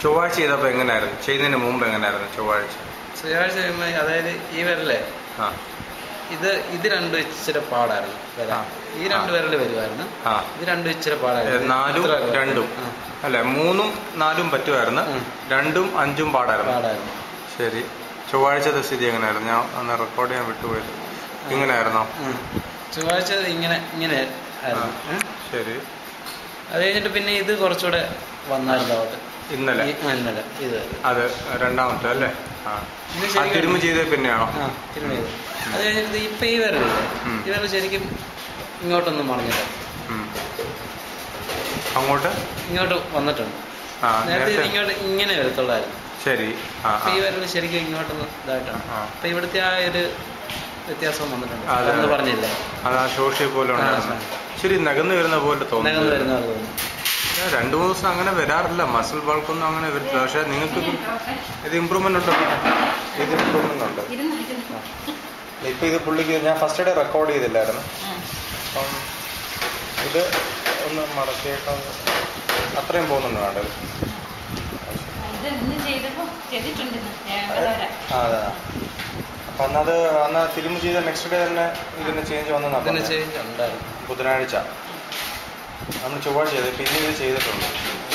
ചൊവ്വാഴ്ച ചെയ്തപ്പോൾ എങ്ങനെയായിരുന്നു ചെയ്യുന്നതിന് മുമ്പ് എങ്ങനെയായിരുന്നു ചൊവ്വാഴ്ച ചൊവ്വാഴ്ച ചെയ്യുമ്പോൾ അതായത് ഈ വിരലേ ആ ഇത് ഇത് രണ്ടും ഇച്ചിരി പാടായിരുന്നു വരാൻ ആ. ഈ രണ്ട് വിരൽ വരുമായിരുന്നു ആ ഇത് രണ്ടും ഇച്ചിരി ഏ, പാടായിരുന്നു നാലും ഇത്ര വിരൽ. രണ്ടും ആ, അല്ലെ മൂന്നും നാലും പറ്റുമായിരുന്നു ഉം. രണ്ടും അഞ്ചും പാടായിരുന്നു പാടായിരുന്നു ശരി ചൊവ്വാഴ്ചത്തെ സ്ഥിതി എങ്ങനെയായിരുന്നു ഞാൻ അന്ന് റെക്കോർഡ് ചെയ്യാൻ വിട്ടുപോയത് ഇങ്ങനെയായിരുന്നോ ഉം. ചൊവ്വാഴ്ച ഇങ്ങനെ ഇങ്ങനെ ആയിരുന്നു ഉം. ശരി അത് കഴിഞ്ഞിട്ട് പിന്നെ ഇത് കുറച്ചുകൂടെ വന്നായിരുന്നു അങ്ങോട്ട് ഇന്നലെ ഈ- ആ, ഇന്നലെ ഇത് അത് രണ്ടാമത്തെ അല്ലേ ആ ഇത് ആ ശരിക്കും- തിരുമ്പ് ചെയ്തത് പിന്നെയാണോ ആ തിരുമണി ചെയ്തു അത് കഴിഞ്ഞിട്ട് ഇപ്പൊ ഈ വിരലില്ലേ ഉം. ഈ വിരൽ ശരിക്കും ഇങ്ങോട്ടൊന്നും മറിഞ്ഞില്ല ഉം. അങ്ങോട്ട് ഇങ്ങോട്ട് വന്നിട്ടുണ്ട് ആ നേരത്തെ ഇത് നേരത്തെ ഇങ്ങോട്ട് ഇങ്ങനെ വരത്തുള്ളായിരുന്നു ശരി ആ അപ്പൊ ആ. ഈ വിരൽ ശരിക്കും ഇങ്ങോട്ടൊന്ന് ഇതായിട്ടാണ് ആ. അപ്പൊ ഇവിടുത്തെ ആ ഒരു വ്യത്യാസം വന്നിട്ടുണ്ട് അതെ. എന്ന് പറഞ്ഞില്ലേ അത് ആ ശോഷി പോലെ ഉണ്ടായിരുന്നു ആ, ശരി നകന്ന് വരുന്ന പോലെ നഖം തോന്നുന്നു വരുന്ന പോലെ തോന്നുന്നു ഞാൻ രണ്ടു മൂന്ന് ദിവസം അങ്ങനെ വരാറില്ല മസിൽ ബൾക്കൊന്നും അങ്ങനെ വരില്ല പക്ഷെ നിങ്ങൾക്ക് ഇത് ഇമ്പ്രൂവ്മെന്റ് ഉണ്ട് ഇത് ഇമ്പ്രൂവ്മെന്റ് ഉണ്ട് ഇരുന്ന് ഇരുന്ന്. ഇപ്പൊ ഇത് പുള്ളിക്ക് ഞാൻ ഫസ്റ്റ് ഡേ റെക്കോർഡ് ചെയ്തില്ലായിരുന്നു ആ. അപ്പം ഇത് ഒന്ന് മടക്കിയേക്കാം അത്രയും പോകുന്നുണ്ട് വേണ്ടത് ഇത് ഇന്ന് ചെയ്തപ്പോ ചെയ്തിട്ടുണ്ട് ഇന്ന്. ഏഴര. ആ അതെ അപ്പൊ അന്നത് അന്ന് തിരുമ്പ് ചെയ്ത നെക്സ്റ്റ് ഡേ തന്നെ ഇതിന് ചേഞ്ച് ഇതിന് വന്നെന്നാണ് ചേഞ്ച് ഉണ്ടായിരുന്നു ബുധനാഴ്ച നമ്മൾ ചൊവ്വാഴ്ച ചെയ്ത് പിന്നെ ഇത് ചെയ്തിട്ടുണ്ട്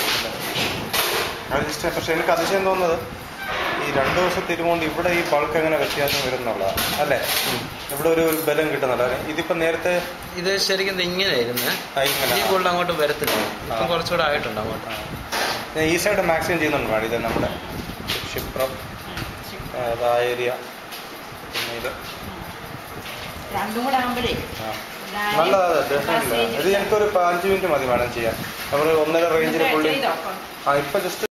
അത് ജസ്റ്റ് പക്ഷെ എനിക്ക് അതിശയം തോന്നുന്നത് ഈ രണ്ടു ദിവസം തിരുമുകൊണ്ട് ഇവിടെ ഈ ബൾക്ക് എങ്ങനെ വ്യത്യാസം വരുന്നുള്ളതാണ് അല്ലേ ഇവിടെ ഒരു ബലം കിട്ടുന്നുണ്ട് ഇതിപ്പോ നേരത്തെ ഇത് ശരിക്കും ഇത് ഇങ്ങനെയായിരുന്നു ആ, ഇങ്ങനെ. ഈ കൂടുതൽ അങ്ങോട്ട് വരത്തില്ല ഇപ്പം ആ. കുറച്ചുകൂടെ ആയിട്ടുണ്ട് അങ്ങോട്ട് ആ. ഞാൻ ഈ സൈഡ് മാക്സിമം ചെയ്യുന്നുണ്ട് മാഡം ഇത് നമ്മുടെ ക്ഷിപ്രം ആ ഏരിയ പിന്നെ ഇത് രണ്ടും കൂടെ ആകുമ്പോഴേ ആ നല്ലതാണ് ഡെഫിനറ്റ്ലി ഇത് എനിക്കൊരു അഞ്ച് മിനിറ്റ് മതി മാഡം ചെയ്യാൻ നമ്മൾ ഒന്നര റേഞ്ചിൽ പുള്ളി ചെയ്തോ ആ ഇപ്പൊ ജസ്റ്റ്